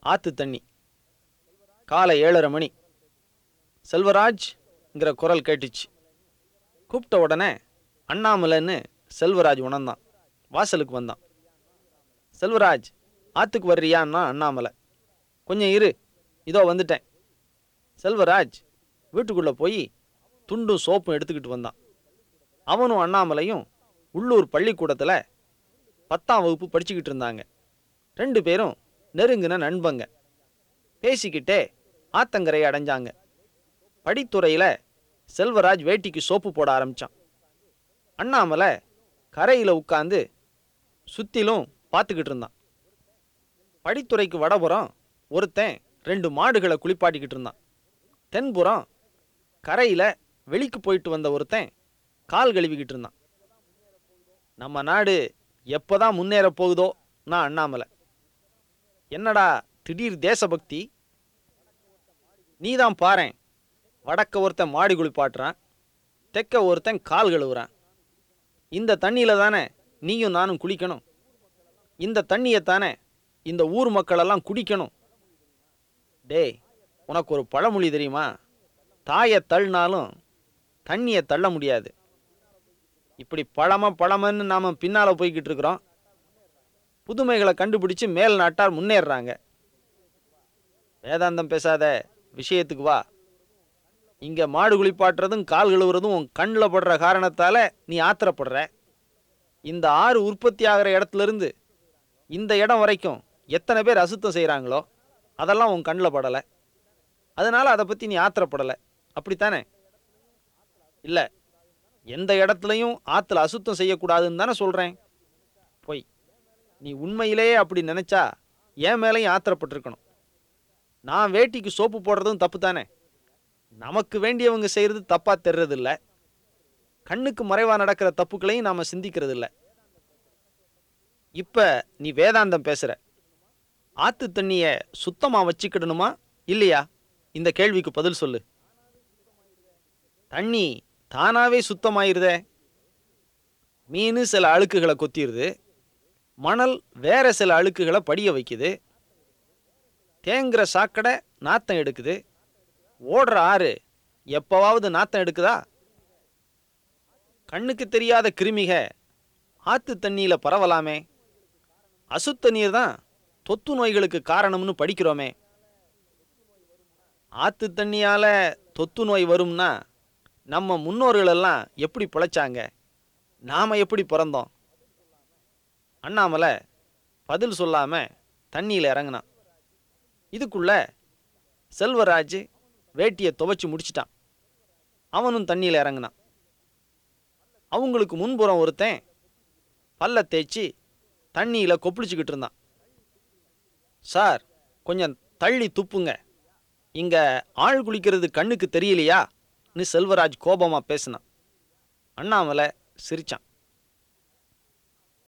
ஆத்து தண்ணி காலை ஏழரை மணி செல்வராஜ்ங்கிற குரல் கேட்டுச்சு கூப்பிட்ட உடனே அண்ணாமலைன்னு செல்வராஜ் உணர்ந்தான் வாசலுக்கு வந்தான் செல்வராஜ் ஆத்துக்கு வர்றியான்னா அண்ணாமலை கொஞ்சம் இரு இதோ வந்துட்டேன் செல்வராஜ் வீட்டுக்குள்ளே போய் துண்டும் சோப்பும் எடுத்துக்கிட்டு வந்தான் அவனும் அண்ணாமலையும் உள்ளூர் பள்ளிக்கூடத்தில் பத்தாம் வகுப்பு படிச்சுக்கிட்டு இருந்தாங்க ரெண்டு பேரும் நெருங்கின நண்பங்க பேசிக்கிட்டே ஆத்தங்கரையை அடைஞ்சாங்க படித்துறையில் செல்வராஜ் வேட்டிக்கு சோப்பு போட ஆரம்பிச்சான் அண்ணாமலை கரையில் உட்காந்து சுத்திலும் பார்த்துக்கிட்டு இருந்தான் படித்துறைக்கு வடபுறம் ஒருத்தன் ரெண்டு மாடுகளை குளிப்பாட்டிக்கிட்டு இருந்தான் தென்புறம் கரையில் வெளிக்கு போயிட்டு வந்த ஒருத்தன் கால் கழுவிக்கிட்டு இருந்தான் நம்ம நாடு எப்போதான் முன்னேற போகுதோ நான் அண்ணாமலை என்னடா திடீர் தேசபக்தி நீதான் பாரேன் வடக்க ஒருத்தன் மாடி குளிப்பாட்டுறான் தெக்க ஒருத்தன் கால் கழுவுறான் இந்த தண்ணியில் தானே நீயும் நானும் குளிக்கணும் இந்த தண்ணியை தானே இந்த ஊர் மக்களெல்லாம் குடிக்கணும் டேய் உனக்கு ஒரு பழமொழி தெரியுமா தாயை தள்ளினாலும் தண்ணியை தள்ள முடியாது இப்படி பழம பழமன்னு நாம் பின்னால் போய்கிட்டு இருக்கிறோம் புதுமைகளை கண்டுபிடிச்சு மேல் நாட்டார் முன்னேறுறாங்க வேதாந்தம் பேசாத விஷயத்துக்கு வா இங்கே மாடு குளிப்பாட்டுறதும் கால் கழுவுறதும் உன் கண்ணில் படுற காரணத்தால் நீ ஆத்திரப்படுற இந்த ஆறு உற்பத்தி ஆகிற இடத்துல இருந்து இந்த இடம் வரைக்கும் எத்தனை பேர் அசுத்தம் செய்கிறாங்களோ அதெல்லாம் உன் கண்ணில் படலை அதனால் அதை பற்றி நீ ஆத்திரப்படலை அப்படித்தானே இல்லை எந்த இடத்துலையும் ஆற்றுல அசுத்தம் செய்யக்கூடாதுன்னு தானே சொல்கிறேன் பொய் நீ உண்மையிலேயே அப்படி நினச்சா என் மேலேயும் ஆத்திரப்பட்டிருக்கணும் நான் வேட்டிக்கு சோப்பு போடுறதும் தப்பு தானே நமக்கு வேண்டியவங்க செய்கிறது தப்பாக தெரிறதில்ல கண்ணுக்கு மறைவாக நடக்கிற தப்புக்களையும் நாம் சிந்திக்கிறதில்ல இப்போ நீ வேதாந்தம் பேசுகிற ஆற்று தண்ணியை சுத்தமாக வச்சுக்கிடணுமா இல்லையா இந்த கேள்விக்கு பதில் சொல்லு தண்ணி தானாகவே சுத்தமாயிருதே மீன் சில அழுக்குகளை கொத்திடுது மணல் வேற சில அழுக்குகளை படிய வைக்குது தேங்குற சாக்கடை நாத்தம் எடுக்குது ஓடுற ஆறு எப்போவாவது நாத்தம் எடுக்குதா கண்ணுக்கு தெரியாத கிருமிக ஆத்து தண்ணியில் பரவலாமே அசுத்த நீர் தான் தொத்து நோய்களுக்கு காரணம்னு படிக்கிறோமே ஆத்து தண்ணியால தொத்து நோய் வரும்னா நம்ம முன்னோர்களெல்லாம் எப்படி பிழைச்சாங்க நாம எப்படி பிறந்தோம் அண்ணாமலை பதில் சொல்லாம தண்ணியில் இறங்கினான் இதுக்குள்ள செல்வராஜ் வேட்டியை துவைச்சு முடிச்சிட்டான் அவனும் தண்ணியில் இறங்கினான் அவங்களுக்கு முன்புறம் ஒருத்தன் பல்ல தேய்ச்சி தண்ணியில் கொப்பளிச்சுக்கிட்டு இருந்தான் சார் கொஞ்சம் தள்ளி துப்புங்க இங்கே ஆள் குளிக்கிறது கண்ணுக்கு தெரியலையா ன்னு செல்வராஜ் கோபமாக பேசினான் அண்ணாமலை சிரிச்சான்